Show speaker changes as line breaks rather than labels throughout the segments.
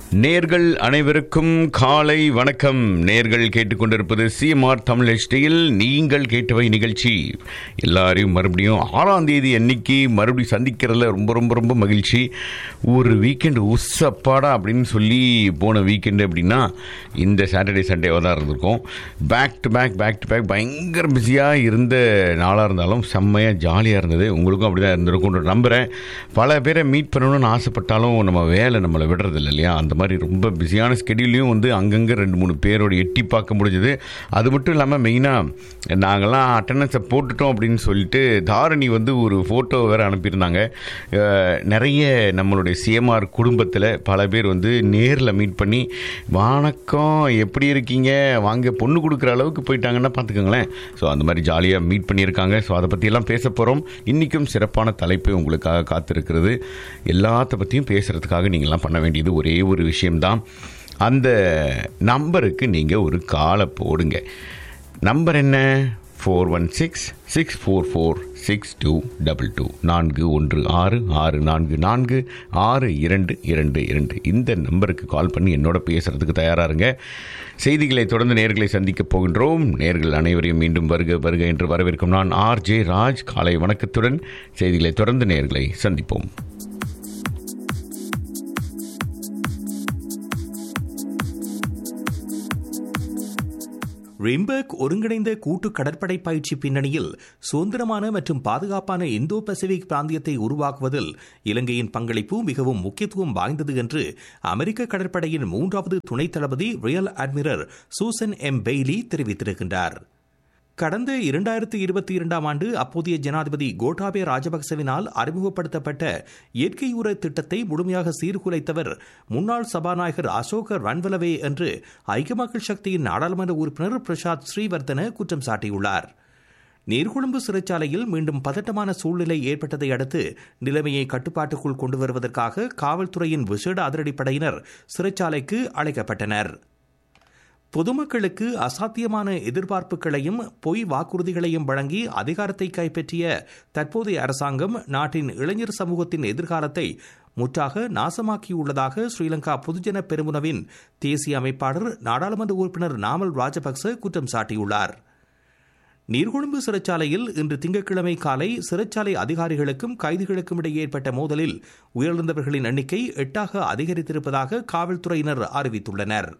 நேர்கள் அனைவருக்கும் காலை வணக்கம் நேர்கள் கேட்டுக்கொண்டிருப்பது சிஎம்ஆர் தமிழ் ஹெச்டியில் நீங்கள் கேட்டவை நிகழ்ச்சி எல்லாரையும் மறுபடியும் ஆறாம் தேதி அன்னைக்கு மறுபடியும் சந்திக்கிறதுல ரொம்ப ரொம்ப ரொம்ப மகிழ்ச்சி ஒரு வீக்கெண்டு உசப்பாடா அப்படின்னு சொல்லி போன வீக்கெண்டு அப்படின்னா இந்த சாட்டர்டே சண்டேவாக தான் இருந்திருக்கும் back to back back to back பயங்கர பிஸியாக இருந்த நாளாக இருந்தாலும் செம்மையாக ஜாலியாக இருந்தது உங்களுக்கும் அப்படி தான் இருந்திருக்கும்ன்ற நம்புகிறேன் பல பேரை மீட் பண்ணணும்னு ஆசைப்பட்டாலும் நம்ம வேலை நம்மளை விடுறதில்ல இல்லையா அந்த மாதிரி ரொம்ப பிஸியான ஸ்கெடியூலையும் வந்து அங்கங்கே ரெண்டு மூணு பேரோட எட்டி பார்க்க முடிஞ்சது அது மட்டும் இல்லாமல் மெயினாக நாங்கள்லாம் அட்டண்டன்ஸை போட்டுட்டோம் அப்படின்னு சொல்லிட்டு தாரணி வந்து ஒரு ஃபோட்டோ வேறு அனுப்பியிருந்தாங்க அஹ், நிறைய நம்மளுடைய சிஎம்ஆர் குடும்பத்தில் பல பேர் வந்து நேரில் மீட் பண்ணி வணக்கம் எப்படி இருக்கீங்க வாங்க பொண்ணு கொடுக்குற அளவுக்கு போயிட்டாங்கன்னா பார்த்துக்கோங்களேன் ஸோ அந்த மாதிரி ஜாலியாக மீட் பண்ணியிருக்காங்க ஸோ அதை பற்றியெல்லாம் பேச போகிறோம் இன்றைக்கும் சிறப்பான தலைப்பு உங்களுக்காக காத்திருக்கிறது எல்லாத்த பற்றியும் பேசுகிறதுக்காக நீங்கள்லாம் பண்ண வேண்டியது ஒரே ஒரு விஷயம்தான் அந்த நம்பருக்கு நீங்கள் ஒரு காலை போடுங்க நம்பர் என்ன four one six six four four six two double two நான்கு ஒன்று ஆறு ஆறு நான்கு நான்கு ஆறு இரண்டு இரண்டு இரண்டு இந்த நம்பருக்கு கால் பண்ணி என்னோட பேசுகிறதுக்கு தயாராக இருங்க செய்திகளை தொடர்ந்து நேர்களை சந்திக்கப் போகின்றோம் நேர்கள் அனைவரையும் மீண்டும் வருக வருக என்று வரவேற்கும் நான் ஆர் ஜே ராஜ் காலை வணக்கத்துடன் செய்திகளை தொடர்ந்து நேர்களை சந்திப்போம்
ரிம்பர்க் ஒருங்கிணைந்த கூட்டு கடற்படை பயிற்சி பின்னணியில் சுதந்திரமான மற்றும் பாதுகாப்பான இந்தோ பசிபிக் பிராந்தியத்தை உருவாக்குவதில் இலங்கையின் பங்களிப்பு மிகவும் முக்கியத்துவம் வாய்ந்தது என்று அமெரிக்க கடற்படையின் மூன்றாவது துணைத் தளபதி rear admiral Susan M Bailey தெரிவித்திருக்கின்றார் கடந்த இரண்டாயிரத்து இருபத்தி இரண்டாம் ஆண்டு அப்போதைய ஜனாதிபதி கோட்டாபே ராஜபக்சவினால் அறிமுகப்படுத்தப்பட்ட இயற்கை உர திட்டத்தை முழுமையாக சீர்குலைத்தவர் முன்னாள் சபாநாயகர் அசோக ரன்வலவே என்று ஐக்கிய மக்கள் சக்தியின் நாடாளுமன்ற உறுப்பினர் பிரசாத் ஸ்ரீவர்தன குற்றம் சாட்டியுள்ளார் நீர்கொழும்பு சிறைச்சாலையில் மீண்டும் பதட்டமான சூழ்நிலை ஏற்பட்டதை அடுத்து நிலைமையை கட்டுப்பாட்டுக்குள் கொண்டு வருவதற்காக காவல்துறையின் விசேட அதிரடிப்படையினர் சிறைச்சாலைக்கு அழைக்கப்பட்டனர் பொதுமக்களுக்கு அசாத்தியமான எதிர்பார்ப்புகளையும் பொய் வாக்குறுதிகளையும் வழங்கி அதிகாரத்தை கைப்பற்றிய தற்போதைய அரசாங்கம் நாட்டின் இளைஞர் சமூகத்தின் எதிர்காலத்தை முற்றாக நாசமாக்கியுள்ளதாக ஸ்ரீலங்கா பொதுஜன பெருமுனவின் தேசிய அமைப்பாளர் நாடாளுமன்ற உறுப்பினர் நாமல் ராஜபக்ச குற்றம் சாட்டியுள்ளார் நீர்கொழும்பு சிறைச்சாலையில் இன்று திங்கட்கிழமை காலை சிறைச்சாலை அதிகாரிகளுக்கும் கைதிகளுக்கும் இடையே ஏற்பட்ட மோதலில் உயிரிழந்தவர்களின் எண்ணிக்கை எட்டாக அதிகரித்திருப்பதாக காவல்துறையினர் அறிவித்துள்ளனர்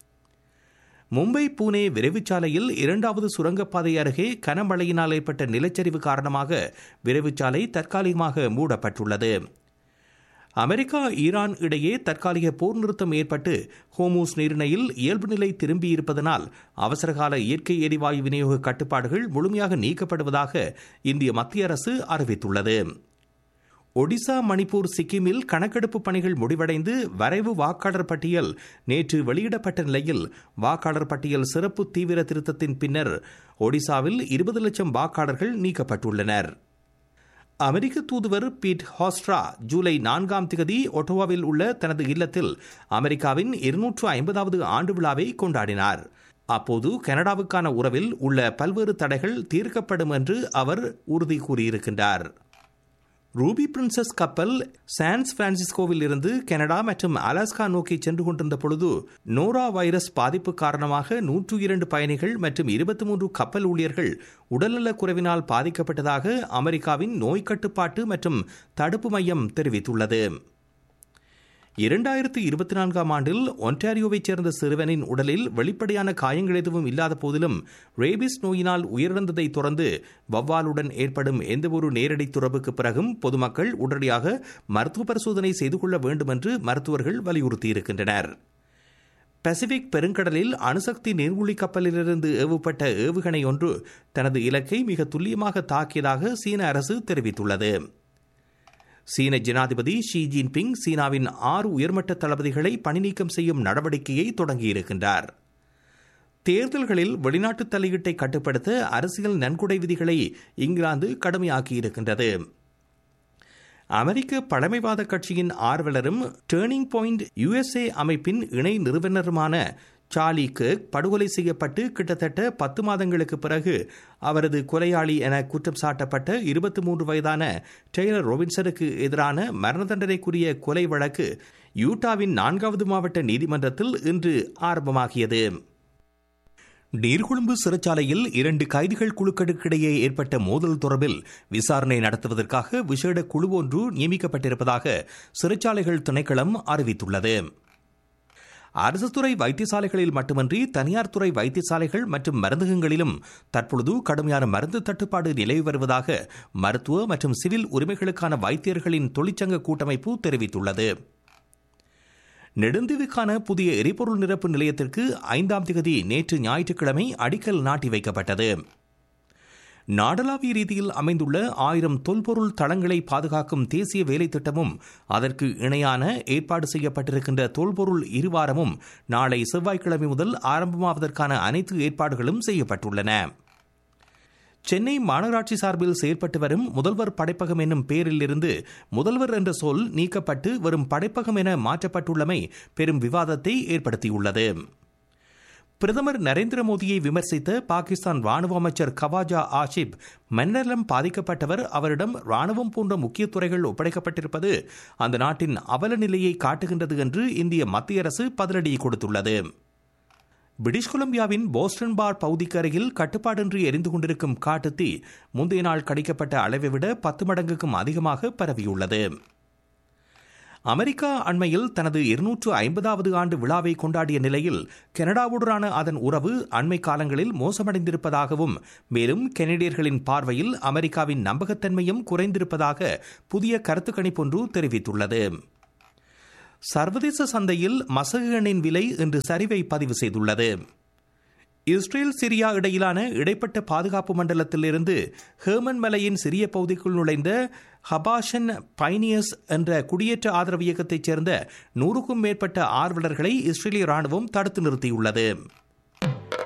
மும்பை பூனே விரைவுச்சாலையில் இரண்டாவது சுரங்கப்பாதை அருகே கனமழையினால் ஏற்பட்ட நிலச்சரிவு காரணமாக விரைவுச்சாலை தற்காலிகமாக மூடப்பட்டுள்ளது அமெரிக்கா ஈரான் இடையே தற்காலிக போர் நிறுத்தம் ஏற்பட்டு ஹோமூஸ் நீரிணையில் இயல்பு நிலை திரும்பியிருப்பதனால் அவசரகால இயற்கை எரிவாயு விநியோக கட்டுப்பாடுகள் முழுமையாக நீக்கப்படுவதாக இந்திய மத்திய அரசு அறிவித்துள்ளது ஒடிசா மணிப்பூர் சிக்கிமில் கணக்கெடுப்பு பணிகள் முடிவடைந்து வரைவு வாக்காளர் பட்டியல் நேற்று வெளியிடப்பட்ட நிலையில் வாக்காளர் பட்டியல் சிறப்பு தீவிர திருத்தத்தின் பின்னர் ஒடிசாவில் இருபது லட்சம் வாக்காளர்கள் நீக்கப்பட்டுள்ளனர் அமெரிக்க தூதுவர் பீட் ஹாஸ்ட்ரா ஜூலை நான்காம் திகதி ஒட்டோவாவில் உள்ள தனது இல்லத்தில் அமெரிக்காவின் இருநூற்று ஐம்பதாவது ஆண்டு விழாவை கொண்டாடினார் அப்போது கனடாவுக்கான உறவில் உள்ள பல்வேறு தடைகள் தீர்க்கப்படும் என்று அவர் உறுதி கூறியிருக்கின்றார் ரூபி பிரின்சஸ் கப்பல் சான்ஸ் பிரான்சிஸ்கோவில் இருந்து கனடா மற்றும் அலாஸ்கா நோக்கி சென்று கொண்டிருந்த பொழுது நோரா வைரஸ் பாதிப்பு காரணமாக நூற்று இரண்டு பயணிகள் மற்றும் இருபத்தி மூன்று கப்பல் ஊழியர்கள் உடல்நலக் குறைவினால் பாதிக்கப்பட்டதாக அமெரிக்காவின் நோய் கட்டுப்பாட்டு மற்றும் தடுப்பு மையம் தெரிவித்துள்ளது இரண்டாயிரத்தி இருபத்தி நான்காம் ஆண்டில் ஒன்டாரியோவைச் சேர்ந்த சிறுவனின் உடலில் வெளிப்படையான காயங்கள் எதுவும் இல்லாத போதிலும் ரேபிஸ் நோயினால் உயிரிழந்ததை தொடர்ந்து வவ்வாலுடன் ஏற்படும் எந்தவொரு நேரடி தொடர்புக்கு பிறகும் பொதுமக்கள் உடனடியாக மருத்துவ பரிசோதனை செய்து கொள்ள வேண்டும் என்று மருத்துவர்கள் வலியுறுத்தியிருக்கின்றனர் பசிபிக் பெருங்கடலில் அணுசக்தி நீர்மூழ்கி கப்பலிலிருந்து ஏவப்பட்ட ஏவுகணை ஒன்று தனது இலக்கை மிக துல்லியமாக தாக்கியதாக சீன அரசு தெரிவித்துள்ளது சீன ஜனாதிபதி ஷி ஜின்பிங் சீனாவின் ஆறு உயர்மட்ட தளபதிகளை பணிநீக்கம் செய்யும் நடவடிக்கையை தொடங்கியிருக்கின்றார் தேர்தல்களில் வெளிநாட்டு தலையீட்டை கட்டுப்படுத்த அரசியல் நன்கொடை விதிகளை இங்கிலாந்து கடுமையாக்கியிருக்கின்றது அமெரிக்க பழமைவாத கட்சியின் ஆர்வலரும் டேர்னிங் பாயிண்ட் யுஎஸ்ஏ அமைப்பின் இணை நிறுவனருமான சார்லி கர்க் படுகொலை செய்யப்பட்டு கிட்டத்தட்ட பத்து மாதங்களுக்கு பிறகு அவரது கொலையாளி என குற்றம் சாட்டப்பட்ட இருபத்தி மூன்று வயதான டெய்லர் ரோபின்சனுக்கு எதிரான மரண தண்டனைக்குரிய கொலை வழக்கு யூட்டாவின் நான்காவது மாவட்ட நீதிமன்றத்தில் இன்று ஆரம்பமாகியது நீர்கொழும்பு சிறைச்சாலையில் இரண்டு கைதிகள் குழுக்களுக்கிடையே ஏற்பட்ட மோதல் தொடர்பில் விசாரணை நடத்துவதற்காக விசேட குழு ஒன்று நியமிக்கப்பட்டிருப்பதாக சிறைச்சாலைகள் திணைக்களம் அறிவித்துள்ளது அரசு துறை வைத்தியசாலைகளில் மட்டுமன்றி தனியார் துறை வைத்தியசாலைகள் மற்றும் மருந்தகங்களிலும் தற்பொழுது கடுமையான மருந்து தட்டுப்பாடு நிலவி வருவதாக மருத்துவ மற்றும் சிவில் உரிமைகளுக்கான வைத்தியர்களின் தொழிற்சங்க கூட்டமைப்பு தெரிவித்துள்ளது நெடுந்தீவுக்கான புதிய எரிபொருள் நிரப்பு நிலையத்திற்கு ஐந்தாம் திகதி நேற்று ஞாயிற்றுக்கிழமை அடிக்கல் நாட்டி வைக்கப்பட்டது நாடளாவிய ரீதியில் அமைந்துள்ள ஆயிரம் தொல்பொருள் தளங்களை பாதுகாக்கும் தேசிய வேலை திட்டமும் அதற்கு இணையான ஏற்பாடு செய்யப்பட்டிருக்கின்ற தொல்பொருள் இருவாரமும் நாளை செவ்வாய்க்கிழமை முதல் ஆரம்பமாவதற்கான அனைத்து ஏற்பாடுகளும் செய்யப்பட்டுள்ளன சென்னை மாநகராட்சி சார்பில் செயல்பட்டு வரும் முதல்வர் படைப்பகம் என்னும் பெயரில் இருந்து முதல்வர் என்ற சொல் நீக்கப்பட்டு வரும் படைப்பகம் என மாற்றப்பட்டுள்ளமை பெரும் விவாதத்தை ஏற்படுத்தியுள்ளது பிரதமர் நரேந்திர மோடியை விமர்சித்த பாகிஸ்தான் ராணுவ அமைச்சர் கவாஜா ஆஷிப் மன்னலம் பாதிக்கப்பட்டவர் அவரிடம் ராணுவம் போன்ற முக்கிய துறைகள் ஒப்படைக்கப்பட்டிருப்பது அந்த நாட்டின் அவல நிலையை காட்டுகின்றது என்று இந்திய மத்திய அரசு பதிலடி கொடுத்துள்ளது பிரிட்டிஷ் கொலம்பியாவின் போஸ்டன் பார் பகுதிக்கு அருகில் கட்டுப்பாடின்றி எரிந்து கொண்டிருக்கும் காட்டுத்தீ முந்தைய நாள் கடிக்கப்பட்ட அளவை விட பத்து மடங்குக்கும் அதிகமாக பரவியுள்ளது அமெரிக்கா அண்மையில் தனது இருநூற்று ஐம்பதாவது ஆண்டு விழாவை கொண்டாடிய நிலையில் கனடாவுடனான அதன் உறவு அண்மை காலங்களில் மோசமடைந்திருப்பதாகவும் மேலும் கெனடியர்களின் பார்வையில் அமெரிக்காவின் நம்பகத்தன்மையும் குறைந்திருப்பதாக புதிய கருத்து கணிப்பொன்று தெரிவித்துள்ளது சர்வதேச சந்தையில் மசகு எண்ணின் விலை இன்று சரிவை பதிவு செய்துள்ளது இஸ்ரேல் சிரியா இடையிலான இடைப்பட்ட பாதுகாப்பு மண்டலத்திலிருந்து ஹேமன் மலையின் சிறிய பகுதிக்குள் நுழைந்த ஹபாஷன் பைனியஸ் என்ற குடியேற்ற ஆதரவு இயக்கத்தைச் சேர்ந்த நூறுக்கும் மேற்பட்ட ஆர்வலர்களை இஸ்ரேலிய ராணுவம் தடுத்து நிறுத்தியுள்ளது